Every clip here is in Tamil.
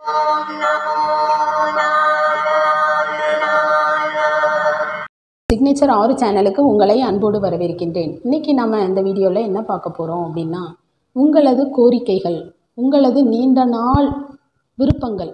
சிக்னேச்சர் ஆறு சேனலுக்கு உங்களை அன்போடு வரவேற்கின்றேன் இன்றைக்கி நம்ம இந்த வீடியோவில் என்ன பார்க்க போகிறோம் அப்படின்னா உங்களது கோரிக்கைகள் உங்களது நீண்ட நாள் விருப்பங்கள்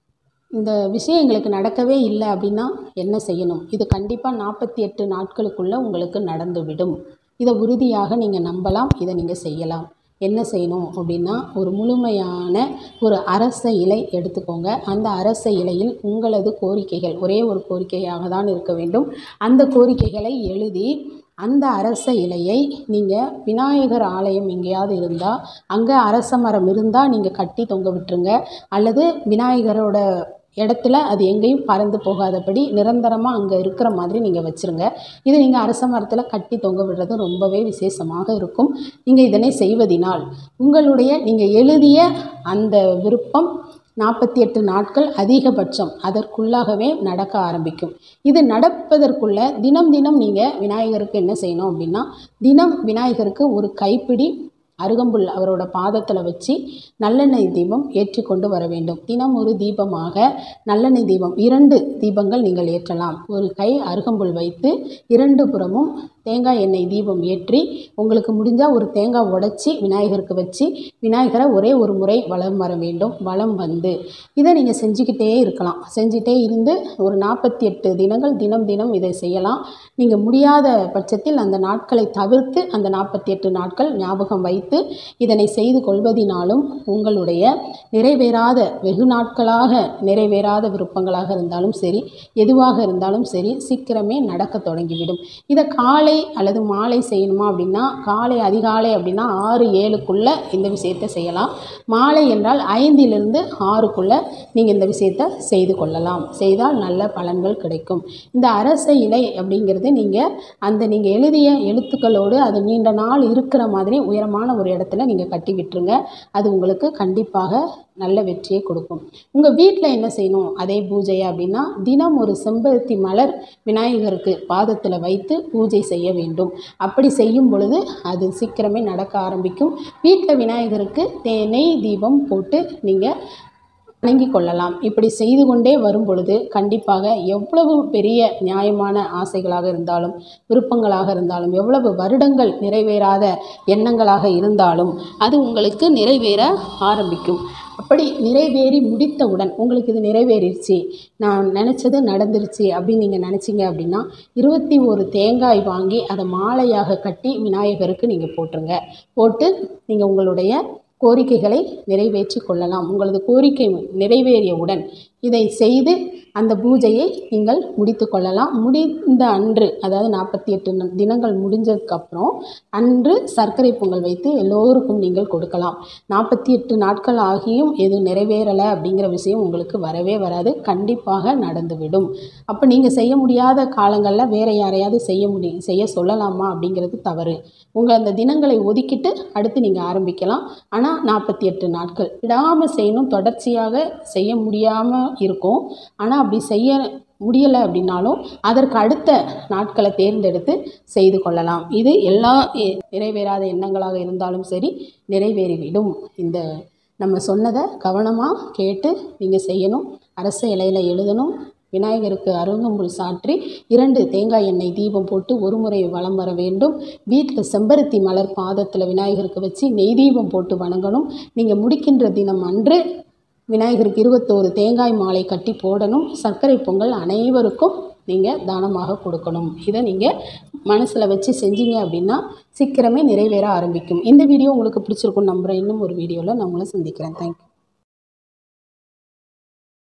இந்த விஷயம் எங்களுக்கு நடக்கவே இல்லை அப்படின்னா என்ன செய்யணும் இது கண்டிப்பாக நாற்பத்தி எட்டு நாட்களுக்குள்ளே உங்களுக்கு நடந்துவிடும் இதை உறுதியாக நீங்கள் நம்பலாம் இதை நீங்கள் செய்யலாம் என்ன செய்யணும் அப்படின்னா ஒரு முழுமையான ஒரு அரச இலை எடுத்துக்கோங்க அந்த அரச இலையில் உங்களது கோரிக்கைகள் ஒரே ஒரு கோரிக்கையாக தான் இருக்க வேண்டும் அந்த கோரிக்கைகளை எழுதி அந்த அரச இலையை நீங்கள் விநாயகர் ஆலயம் எங்கேயாவது இருந்தால் அங்கே அரச மரம் இருந்தால் நீங்கள் கட்டி தொங்க விட்டுருங்க அல்லது விநாயகரோட இடத்துல அது எங்கேயும் பறந்து போகாதபடி நிரந்தரமாக அங்கே இருக்கிற மாதிரி நீங்கள் வச்சுருங்க இது நீங்கள் அரச மரத்தில் கட்டி தொங்க விடுறது ரொம்பவே விசேஷமாக இருக்கும் நீங்கள் இதனை செய்வதினால் உங்களுடைய நீங்கள் எழுதிய அந்த விருப்பம் நாற்பத்தி எட்டு நாட்கள் அதிகபட்சம் அதற்குள்ளாகவே நடக்க ஆரம்பிக்கும் இது நடப்பதற்குள்ள தினம் தினம் நீங்கள் விநாயகருக்கு என்ன செய்யணும் அப்படின்னா தினம் விநாயகருக்கு ஒரு கைப்பிடி அருகம்புல் அவரோட பாதத்தில் வச்சு நல்லெண்ணெய் தீபம் ஏற்றி கொண்டு வர வேண்டும் தினம் ஒரு தீபமாக நல்லெண்ணெய் தீபம் இரண்டு தீபங்கள் நீங்கள் ஏற்றலாம் ஒரு கை அருகம்புல் வைத்து இரண்டு புறமும் தேங்காய் எண்ணெய் தீபம் ஏற்றி உங்களுக்கு முடிஞ்சால் ஒரு தேங்காய் உடச்சி விநாயகருக்கு வச்சு விநாயகரை ஒரே ஒரு முறை வலம் வர வேண்டும் வலம் வந்து இதை நீங்கள் செஞ்சுக்கிட்டே இருக்கலாம் செஞ்சுட்டே இருந்து ஒரு நாற்பத்தி எட்டு தினங்கள் தினம் தினம் இதை செய்யலாம் நீங்கள் முடியாத பட்சத்தில் அந்த நாட்களை தவிர்த்து அந்த நாற்பத்தி எட்டு நாட்கள் ஞாபகம் வைத்து இதனை செய்து கொள்வதினாலும் உங்களுடைய நிறைவேறாத வெகு நாட்களாக நிறைவேறாத விருப்பங்களாக இருந்தாலும் சரி எதுவாக இருந்தாலும் சரி சீக்கிரமே நடக்க தொடங்கிவிடும் இதை காலை அல்லது மாலை செய்யணுமா அப்படின்னா காலை அதிகாலை அப்படின்னா ஆறு ஏழுக்குள்ளே இந்த விஷயத்தை செய்யலாம் மாலை என்றால் ஐந்திலிருந்து ஆறுக்குள்ளே நீங்கள் இந்த விஷயத்தை செய்து கொள்ளலாம் செய்தால் நல்ல பலன்கள் கிடைக்கும் இந்த அரச இலை அப்படிங்கிறது நீங்கள் அந்த நீங்கள் எழுதிய எழுத்துக்களோடு அது நீண்ட நாள் இருக்கிற மாதிரி உயரமான ஒரு இடத்துல நீங்கள் கட்டி விட்டுருங்க அது உங்களுக்கு கண்டிப்பாக நல்ல வெற்றியை கொடுக்கும் உங்கள் வீட்டில் என்ன செய்யணும் அதே பூஜை அப்படின்னா தினம் ஒரு செம்பருத்தி மலர் விநாயகருக்கு பாதத்தில் வைத்து பூஜை செய்ய வேண்டும் அப்படி செய்யும் பொழுது அது சீக்கிரமே நடக்க ஆரம்பிக்கும் வீட்டில் விநாயகருக்கு தே நெய் தீபம் போட்டு நீங்கள் வணங்கி கொள்ளலாம் இப்படி செய்து கொண்டே வரும் பொழுது கண்டிப்பாக எவ்வளவு பெரிய நியாயமான ஆசைகளாக இருந்தாலும் விருப்பங்களாக இருந்தாலும் எவ்வளவு வருடங்கள் நிறைவேறாத எண்ணங்களாக இருந்தாலும் அது உங்களுக்கு நிறைவேற ஆரம்பிக்கும் அப்படி நிறைவேறி முடித்தவுடன் உங்களுக்கு இது நிறைவேறிடுச்சு நான் நினச்சது நடந்துருச்சு அப்படின்னு நீங்கள் நினச்சிங்க அப்படின்னா இருபத்தி ஒரு தேங்காய் வாங்கி அதை மாலையாக கட்டி விநாயகருக்கு நீங்கள் போட்டுருங்க போட்டு நீங்கள் உங்களுடைய கோரிக்கைகளை நிறைவேற்றி கொள்ளலாம் உங்களது கோரிக்கை நிறைவேறியவுடன் இதை செய்து அந்த பூஜையை நீங்கள் முடித்து கொள்ளலாம் முடிந்த அன்று அதாவது நாற்பத்தி எட்டு தினங்கள் முடிஞ்சதுக்கப்புறம் அன்று சர்க்கரை பொங்கல் வைத்து எல்லோருக்கும் நீங்கள் கொடுக்கலாம் நாற்பத்தி எட்டு நாட்கள் ஆகியும் எதுவும் நிறைவேறலை அப்படிங்கிற விஷயம் உங்களுக்கு வரவே வராது கண்டிப்பாக நடந்துவிடும் அப்போ நீங்கள் செய்ய முடியாத காலங்களில் வேறு யாரையாவது செய்ய முடியும் செய்ய சொல்லலாமா அப்படிங்கிறது தவறு உங்கள் அந்த தினங்களை ஒதுக்கிட்டு அடுத்து நீங்கள் ஆரம்பிக்கலாம் ஆனால் நாற்பத்தி எட்டு நாட்கள் விடாமல் செய்யணும் தொடர்ச்சியாக செய்ய முடியாமல் இருக்கும் ஆனால் அப்படி செய்ய முடியலை அப்படின்னாலும் அதற்கு அடுத்த நாட்களை தேர்ந்தெடுத்து செய்து கொள்ளலாம் இது எல்லா நிறைவேறாத எண்ணங்களாக இருந்தாலும் சரி நிறைவேறிவிடும் இந்த நம்ம சொன்னதை கவனமாக கேட்டு நீங்கள் செய்யணும் அரச இலையில் எழுதணும் விநாயகருக்கு அருகம்புல் சாற்றி இரண்டு தேங்காய் எண்ணெய் தீபம் போட்டு ஒரு முறை வலம் வர வேண்டும் வீட்டில் செம்பருத்தி மலர் பாதத்தில் விநாயகருக்கு வச்சு நெய் தீபம் போட்டு வணங்கணும் நீங்கள் முடிக்கின்ற தினம் அன்று விநாயகருக்கு இருபத்தோரு தேங்காய் மாலை கட்டி போடணும் சர்க்கரை பொங்கல் அனைவருக்கும் நீங்கள் தானமாக கொடுக்கணும் இதை நீங்கள் மனசில் வச்சு செஞ்சீங்க அப்படின்னா சீக்கிரமே நிறைவேற ஆரம்பிக்கும் இந்த வீடியோ உங்களுக்கு பிடிச்சிருக்கும் நம்புகிறேன் இன்னும் ஒரு வீடியோவில் நான் உங்களை சந்திக்கிறேன் தேங்க்யூ